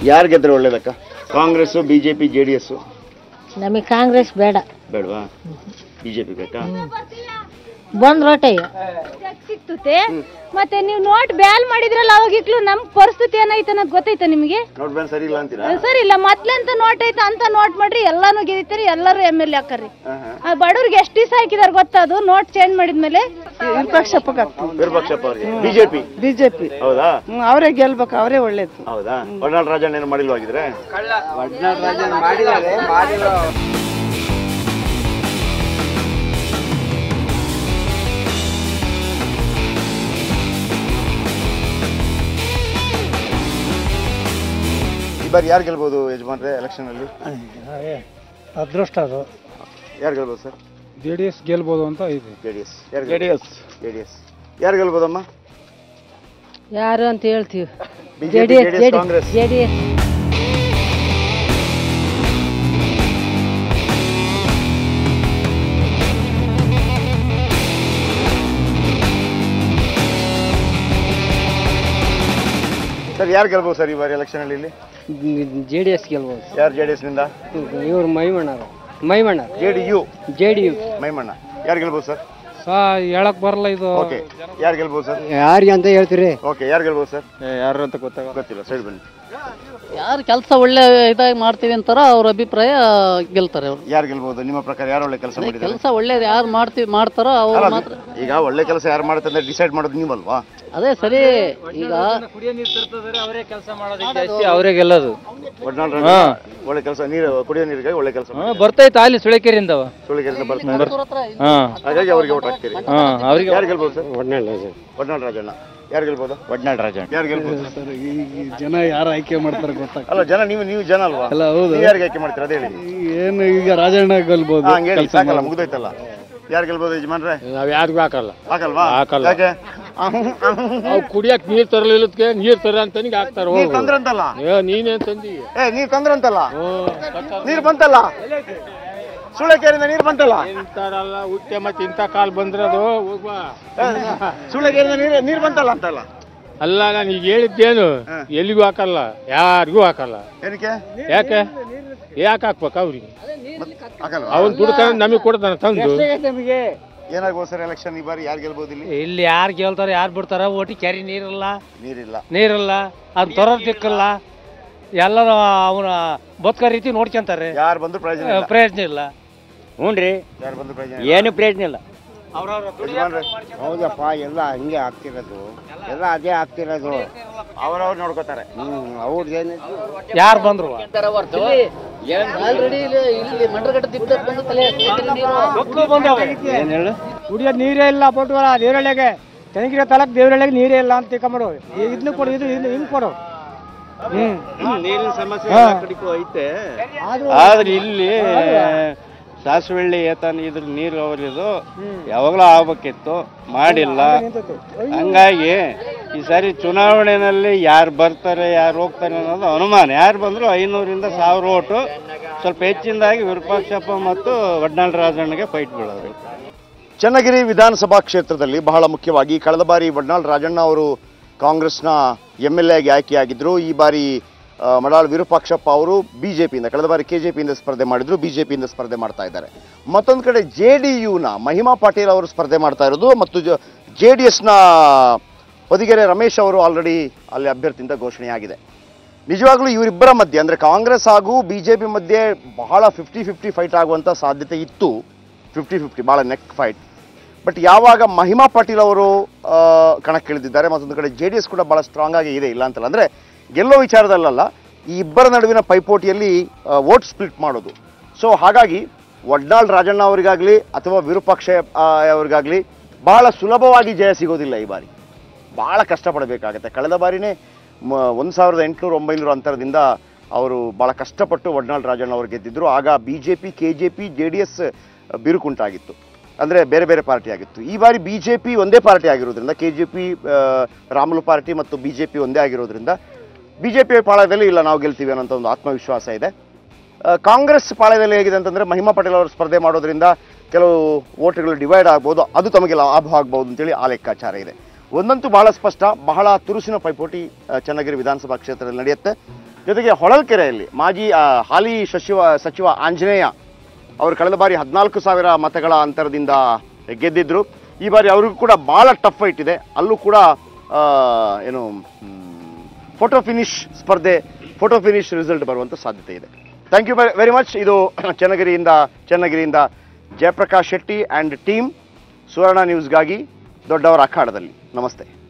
ಯಾರು ಗೆದ್ರೆ ಒಳ್ಳೇದಕ್ಕ Congress BJP J D S ನಮಗೆ ಕಾಂಗ್ರೆಸ್ ಬೇಡ ಬೇಡವಾ ಬಿಜೆಪಿ ಬೇಕಾ ಬಂದ್ ರೋಟೆ ಸಿಕ್ತುತ್ತೆ ಮತ್ತೆ ನೀವು ನೋಟ್ ಬ್ಯಾಲ್ ಮಾಡಿದ್ರಲ್ಲ ಅವಾಗ ಇಕ್ಲು ನಮ್ ಪರಿಸ್ಥಿತಿ ಏನಾಯ್ತು ಅನ್ನೋದು ಗೊತ್ತೈತ ನಿಮಗೆ ನೋಟ್ ಬ್ಯಾನ್ ಸರಿ ಇಲ್ಲ ಅಂತೀರಾ ಸರಿ ಇಲ್ಲ ಮೊದ್ಲೆಂತ ನೋಟ್ ಐತ ಅಂತ ನೋಟ್ ಮಾಡ್ರಿ ಎಲ್ಲಾನು ಗೆದಿತೀರಿ ಎಲ್ಲರೂ ಎಮ್ ಎಲ್ ಎ ಹಾಕರಿ ಹಾ, ಹಾ. ಆ ಬಡವ್ರಿಗೆ ಎಷ್ಟು ದಿವಸ ಹಾಕಿದಾರೆ ಗೊತ್ತದು ನೋಟ್ ಚೇಂಜ್ ಮಾಡಿದ್ಮೇಲೆ ವಿಪಕ್ಷಕ್ಕೆ ಆಗ್ತದೆ ವಿರೂಪಾಕ್ಷಪ್ಪ ಅವ್ರಿಗೆ ಬಿಜೆಪಿ ಬಿಜೆಪಿ ಹೌದಾ ಅವರೇ ಗೆಲ್ಬೇಕು ಅವರೇ ಒಳ್ಳೇದು ಹೌದಾ ಒಡನಾಡ್ ರಾಜಣ್ಣ ಏನು ಮಾಡಿಲ್ವಾಗಿದ್ರೆ ಈ ಬಾರಿ ಯಾರು ಗೆಲ್ಬೋದು ಯಜಮಾನ್ರೆ ಎಲೆಕ್ಷನ್ ಅಲ್ಲಿ ಅದೃಷ್ಟ ಅದು ಯಾರು ಗೆಲ್ಬೋದು ಸರ್ ಜೆ ಡಿ ಎಸ್ ಗೆಲ್ಬೋದು ಅಂತ ಇದೆ ಜೆ ಡಿ ಎಸ್ ಯಾರು J D S J D S ಯಾರು ಗೆಲ್ಬೋದಮ್ಮ ಯಾರು ಅಂತ ಹೇಳ್ತೀವಿ BJP J D S Congress J D S sir ಯಾರು ಗೆಲ್ಬೋದು ಸರ್ ಈ ಬಾರಿ ಎಲೆಕ್ಷನ್ ಅಲ್ಲಿ ಇಲ್ಲಿ ಜೆ ಡಿ ಎಸ್ ಗೆಲ್ಬೋದು ಯಾರು ಜೆ ಡಿ ಎಸ್ ನಿಂದ ಇವ್ರು ಮೈಮಣ್ಣ ಮೈಮಣ್ಣ J D U J D U ಮೈಮಣ್ಣ ಯಾರು ಗೆಲ್ಬೋದು ಸರ್ ಸಾ ಹೇಳಕ್ ಬರಲ್ಲ ಇದು ಓಕೆ ಯಾರು ಗೆಲ್ಬೋದು ಸರ್ ಯಾರಿಗೆ ಅಂತ ಹೇಳ್ತೀರಿ ಓಕೆ ಯಾರು ಗೆಲ್ಬೋದು ಸರ್ ಯಾರು ಅಂತ ಗೊತ್ತಾಗ ಗೊತ್ತಿಲ್ಲ ಸೈಡ್ ಬನ್ನಿ ಯಾರು ಕೆಲಸ ಒಳ್ಳೆ ಇದಾಗಿ ಮಾಡ್ತೀವಿ ಅಂತಾರ ಅವ್ರ ಅಭಿಪ್ರಾಯ ಗೆಲ್ತಾರೆ ಅವ್ರು ಯಾರು ಗೆಲ್ಬೋದು ನಿಮ್ಮ ಪ್ರಕಾರ ಯಾರು ಒಳ್ಳೆ ಕೆಲಸ ಮಾಡಿದ್ದಾರೆ ಕೆಲಸ ಒಳ್ಳೇದು ಯಾರು ಮಾಡ್ತೀವಿ ಮಾಡ್ತಾರೋ ಅವ್ರು ಅಲ್ಲ, ಮಾತ್ರ ಈಗ ಒಳ್ಳೆ ಕೆಲಸ ಯಾರು ಮಾಡುತ್ತೆ ಅಂತ ಡಿಸೈಡ್ ಮಾಡೋದು ನೀವಲ್ವಾ ಅದೇ ಸರಿ ಈಗ ಅವರೇ ಗೆಲ್ಲೋದು ಒಡ್ನಾಳ್ ಒಳ್ಳೆ ಕೆಲಸ ನೀರು ಕುಡಿಯೋ ನೀರಿಗಾಗಿ ಒಳ್ಳೆ ಕೆಲಸ ಬರ್ತೈತೆ ಅಲ್ಲಿ ಸುಳಕೆರೆಯಿಂದವ ಸುಳಿಗೆರೆಯಿಂದ ಬರ್ತಾರೆ ಹಾ ಹಾಗಾಗಿ ಅವ್ರಿಗೆ ಓಟ್ ಹಾಕ್ತೀರಿ ಹಾ ಅವ್ರಿಗೆ ಯಾರು ಗೆಲ್ಬೋದು ಸರ್ ಒಡ್ನಾಳ್ ರಾಜಣ್ಣ ಯಾರು ಗೆಲ್ಬೋದು ಒಡ್ನಾಳ್ ರಾಜಣ್ಣ ಯಾರು ಗೆಲ್ಬೋದು ಜನ ಯಾರು ಆಯ್ಕೆ ಮಾಡ್ತಾರೆ ಗೊತ್ತಾಗ ಅಲ್ಲ ಜನ ನೀವು ನೀವು ಜನ ಅಲ್ವಾ ಅಲ್ಲ ಹೌದು ನೀವು ಯಾರಿಗೆ ಆಯ್ಕೆ ಮಾಡ್ತೀರಾ ಅದೇ ಹೇಳಿ ಏನು ಈಗ ರಾಜಣ್ಣ ಗೆಲ್ಬೋದು ಹಾ, ಹಂಗ್ ಹೇಳಿ ಸಾಕಲ್ಲ ಮುಗ್ದೋಯ್ತಲ್ಲ ಯಾರು ಗೆಲ್ಬೋದು ಯಜಮಾನ್ರೆ ನಾವ್ ಯಾರಿಗೂ ಹಾಕಲ್ಲ ಹಾಕಲ್ವಾ ಹಾಕಲ್ಲ. ಯಾಕೆ ಅವ್ ಕುಡಿಯಕ್ ನೀರ್ ತರಲಿಲ್ಲದಕ್ಕೆ ನೀರ್ ತರ ಅಂತ ಹಾಕ್ತಾರ ನೀರ್ ತಂದ್ರಂತಲ್ಲ ನೀನೇನ್ ತಂದಿ ಏ ನೀರ್ ತಂದ್ರಂತಲ್ಲ ನೀರ್ ಬಂತಲ್ಲ ಸುಳೆಕೆರೆಯಿಂದ ನೀರ್ ಬಂತಲ್ಲ ಇಂತಾರಲ್ಲ ಹುಟ್ಟೆ ಮತ್ತೆ ಇಂಥ ಕಾಲ್ ಬಂದ್ರೆ ಅದು ಹೋಗ್ಬಾ ಏ, ಸುಳೆಕೆರೆಯಿಂದ ನೀರ್ ನೀರ್ ಬಂತಲ್ಲ ಅಂತಲ್ಲ ಅಲ್ಲ ನಾನು ಈಗ ಹೇಳಿದ್ದೇನು ಎಲ್ಲಿಗೂ ಹಾಕಲ್ಲ ಯಾರಿಗೂ ಹಾಕಲ್ಲ ಏನಕ್ಕೆ ಯಾಕೆ ಯಾಕೆ ಹಾಕ್ಬೇಕು ಅವ್ರಿಗೆ ಹಾಕಲ್ವಾ ಅವ್ನು ದುಡ್ಕೊಂಡು ನಮಗೆ ಕೊಡ್ತಾನೆ ತಂದು ಏನಾಗ್ಬೋದು ಸರ್ ಎಲೆಕ್ಷನ್ ಈ ಬಾರಿ ಯಾರು ಗೆಲ್ಬೋದು ಇಲ್ಲಿ ಇಲ್ಲಿ ಯಾರು ಗೆಲ್ತಾರೆ ಯಾರು ಬಿಡ್ತಾರ ಒಟ್ಟಿ ಕೆರೆ ನೀರಿಲ್ಲ ನೀರಿಲ್ಲ ನೀರಿಲ್ಲ ಅದು ತರೋರ್ ಸಿಕ್ಕಲ್ಲ ಎಲ್ಲರೂ ಅವನ ಬದುಕ ರೀತಿ ನೋಡ್ಕೊಂತಾರೆ ಯಾರು ಬಂದ್ರು ಪ್ರಯೋಜನ ಇಲ್ಲ. ಪ್ರಯೋಜನ ಇಲ್ಲ ಹ್ಞೂ ರೀ ಯಾರು ಬಂದ್ರು ಪ್ರಯೋಜನ ಇಲ್ಲ. ಏನು ಪ್ರಯೋಜನ ಇಲ್ಲ ಯಜಮಾನ್ರೆ ಹೌದಪ್ಪ ಎಲ್ಲ ಹಂಗೆ ಆಗ್ತಿರೋದು ಎಲ್ಲ ಅದೇ ಆಗ್ತಿರೋದು ಅವ್ರವ್ರು ನೋಡ್ಕೋತಾರೆ ಹ್ಮ್ ಅವ್ರದ್ದೇನು ಯಾರು ಬಂದ್ರು ಆಲ್ರೆಡಿ ಇಲ್ಲಿ ಮಂಡ್ರಗಟ್ಟ ದಿಬ್ಬಕ್ಕೆ ಬಂದು ತಲೆ ನೀರು ಏನು ಹೇಳು ಕುಡಿಯೋದು ನೀರೇ ಇಲ್ಲ ಪೋಟ್ಗಳ ದೇವರಳ್ಳಿಗೆ ತೆನಗಿರೋ ತಲಕ್ ದೇವರಳ್ಳಿಗೆ ನೀರೇ ಇಲ್ಲ ಅಂತ ತಿಳ್ಕೊಂಬಿಡು ಇದನ್ನ ಕೊಡು ಇದು ಇದು ಹಿಂಗೆ ಕೊಡು ಹ್ಮ್ ನೀರಿನ ಸಮಸ್ಯೆ ಎಲ್ಲ ಕಡೆಗೂ ಐತೆ ಆದ್ರೆ ಇಲ್ಲಿ ಸಾಸುವಳ್ಳಿ ಏತಾನ ಇದ್ರ ನೀರು ಅವರಿದು ಯಾವಾಗಲೂ ಆಗ್ಬೇಕಿತ್ತು ಮಾಡಿಲ್ಲ ಹಂಗಾಗಿ ಈ ಸಾರಿ ಚುನಾವಣೆಯಲ್ಲಿ ಯಾರು ಬರ್ತಾರೆ ಯಾರು ಹೋಗ್ತಾರೆ ಅನ್ನೋದು ಅನುಮಾನ ಯಾರು ಬಂದ್ರು ಐನೂರಿಂದ ಸಾವಿರ ಓಟು ಸ್ವಲ್ಪ ಹೆಚ್ಚಿನದಾಗಿ ವಿರೂಪಾಕ್ಷಪ್ಪ ಮತ್ತು ವಡ್ನಾಳ್ ರಾಜಣ್ಣಗೆ ಫೈಟ್ ಬೀಳೋದು ಚನ್ನಗಿರಿ ವಿಧಾನಸಭಾ ಕ್ಷೇತ್ರದಲ್ಲಿ ಬಹಳ ಮುಖ್ಯವಾಗಿ ಕಳೆದ ಬಾರಿ ವಡ್ನಾಳ್ ರಾಜಣ್ಣ ಅವರು ಕಾಂಗ್ರೆಸ್ನ ಎಮ್ ಎಲ್ ಎಗೆ ಆಯ್ಕೆಯಾಗಿದ್ದರು ಈ ಬಾರಿ ಆ, ಮಡಾಳ್ ವಿರೂಪಾಕ್ಷಪ್ಪ ಅವರು ಬಿಜೆಪಿಯಿಂದ ಕಳೆದ ಬಾರಿ ಕೆಜೆಪಿಯಿಂದ ಸ್ಪರ್ಧೆ ಮಾಡಿದ್ರು ಬಿಜೆಪಿಯಿಂದ ಸ್ಪರ್ಧೆ ಮಾಡ್ತಾ ಇದ್ದಾರೆ ಮತ್ತೊಂದು ಕಡೆ ಜೆ ಡಿ ಯುನ ಮಹಿಮಾ ಪಾಟೀಲ್ ಅವರು ಸ್ಪರ್ಧೆ ಮಾಡ್ತಾ ಇರೋದು ಮತ್ತು ಜೆ ಡಿ ಎಸ್ನ ಹೊದಿಗೆರೆ ರಮೇಶ್ ಅವರು ಆಲ್ರೆಡಿ ಅಲ್ಲಿ ಅಭ್ಯರ್ಥಿಯಿಂದ ಘೋಷಣೆಯಾಗಿದೆ ನಿಜವಾಗ್ಲೂ ಇವರಿಬ್ಬರ ಮಧ್ಯೆ ಅಂದರೆ ಕಾಂಗ್ರೆಸ್ ಹಾಗೂ ಬಿಜೆಪಿ ಮಧ್ಯೆ ಬಹಳ ಫಿಫ್ಟಿ ಫಿಫ್ಟಿ ಫೈಟ್ ಆಗುವಂಥ ಸಾಧ್ಯತೆ ಇತ್ತು ಫಿಫ್ಟಿ ಫಿಫ್ಟಿ ಭಾಳ ನೆಕ್ ಫೈಟ್ ಬಟ್ ಯಾವಾಗ ಮಹಿಮಾ ಪಾಟೀಲ್ ಅವರು ಆ, ಕಣಕ್ಕಿಳಿದಿದ್ದಾರೆ ಮತ್ತೊಂದು ಕಡೆ ಜೆ ಡಿ ಎಸ್ ಕೂಡ ಭಾಳ ಸ್ಟ್ರಾಂಗ್ ಆಗಿ ಇದೆ ಇಲ್ಲ ಅಂತಲ್ಲ ಅಂದರೆ ಗೆಲ್ಲೋ ವಿಚಾರದಲ್ಲಲ್ಲ ಈ ಇಬ್ಬರ ನಡುವಿನ ಪೈಪೋಟಿಯಲ್ಲಿ ವೋಟ್ ಸ್ಪ್ಲಿಟ್ ಮಾಡೋದು ಸೊ ಹಾಗಾಗಿ ವಡ್ನಾಳ್ ರಾಜಣ್ಣ ಅವರಿಗಾಗಲಿ ಅಥವಾ ವಿರೂಪಾಕ್ಷ ಆ, ಅವರಿಗಾಗಲಿ ಬಹಳ ಸುಲಭವಾಗಿ ಜಯ ಸಿಗೋದಿಲ್ಲ ಈ ಬಾರಿ ಭಾಳ ಕಷ್ಟಪಡಬೇಕಾಗತ್ತೆ ಕಳೆದ ಬಾರಿನೇ ಮ ಒಂದು ಸಾವಿರದ ಎಂಟುನೂರ ಒಂಬೈನೂರು ಅಂತರದಿಂದ ಅವರು ಭಾಳ ಕಷ್ಟಪಟ್ಟು ವಡ್ನಾಳ್ ರಾಜಣ್ಣ ಅವರು ಗೆದ್ದಿದ್ರು ಆಗ B J P K J P J D S ಬಿರುಕುಂಟಾಗಿತ್ತು ಅಂದರೆ ಬೇರೆ ಬೇರೆ ಪಾರ್ಟಿ ಆಗಿತ್ತು ಈ ಬಾರಿ ಬಿ ಜೆ ಪಿ ಒಂದೇ ಪಾರ್ಟಿ ಆಗಿರೋದ್ರಿಂದ K J P Ramulu party ಮತ್ತು ಬಿ ಜೆ ಪಿ ಒಂದೇ ಆಗಿರೋದ್ರಿಂದ ಬಿ ಜೆ ಪಿ ಪಾಳಯದಲ್ಲಿ ಇಲ್ಲ ನಾವು ಗೆಲ್ತೀವಿ ಅನ್ನೋಂಥ ಒಂದು ಆತ್ಮವಿಶ್ವಾಸ ಇದೆ ಆ, ಕಾಂಗ್ರೆಸ್ ಪಾಳಯದಲ್ಲಿ ಹೇಗಿದೆ ಅಂತಂದರೆ ಮಹಿಮಾ ಪಟೇಲ್ ಅವರು ಸ್ಪರ್ಧೆ ಮಾಡೋದ್ರಿಂದ ಕೆಲವು ಓಟ್ಗಳು ಡಿವೈಡ್ ಆಗ್ಬೋದು ಅದು ತಮಗೆ ಲಾಭ ಆಗ್ಬೋದು ಅಂತೇಳಿ ಆ ಲೆಕ್ಕಾಚಾರ ಇದೆ ಒಂದಂತೂ ಬಹಳ ಸ್ಪಷ್ಟ ಬಹಳ ತುರುಸಿನ ಪೈಪೋಟಿ ಆ, ಚನ್ನಗಿರಿ ವಿಧಾನಸಭಾ ಕ್ಷೇತ್ರದಲ್ಲಿ ನಡೆಯುತ್ತೆ ಜೊತೆಗೆ ಹೊಳಲ್ಕೆರೆಯಲ್ಲಿ ಮಾಜಿ ಆ, ಹಾಲಿ ಸಚಿವ ಸಚಿವ ಆಂಜನೇಯ ಅವರು ಕಳೆದ ಬಾರಿ ಹದಿನಾಲ್ಕು ಸಾವಿರ ಮತಗಳ ಅಂತರದಿಂದ ಗೆದ್ದಿದ್ರು ಈ ಬಾರಿ ಅವ್ರಿಗೂ ಕೂಡ ಭಾಳ ಟಫ್ ಫೈಟ್ ಇದೆ ಅಲ್ಲೂ ಕೂಡ ಆ, ಏನು ಫೋಟೋ ಫಿನಿಶ್ ಸ್ಪರ್ಧೆ ಫೋಟೋ ಫಿನಿಶ್ ರಿಸಲ್ಟ್ ಬರುವಂಥ ಸಾಧ್ಯತೆ ಇದೆ ಥ್ಯಾಂಕ್ ಯು ವೆರಿ ಮಚ್ ಇದು ಚನ್ನಗಿರಿಯಿಂದ ಚನ್ನಗಿರಿಯಿಂದ ಜಯಪ್ರಕಾಶ್ ಶೆಟ್ಟಿ ಆ್ಯಂಡ್ ಟೀಮ್ ಸುವರ್ಣ ನ್ಯೂಸ್ಗಾಗಿ ದೊಡ್ಡವರ ಅಖಾಡದಲ್ಲಿ ನಮಸ್ತೆ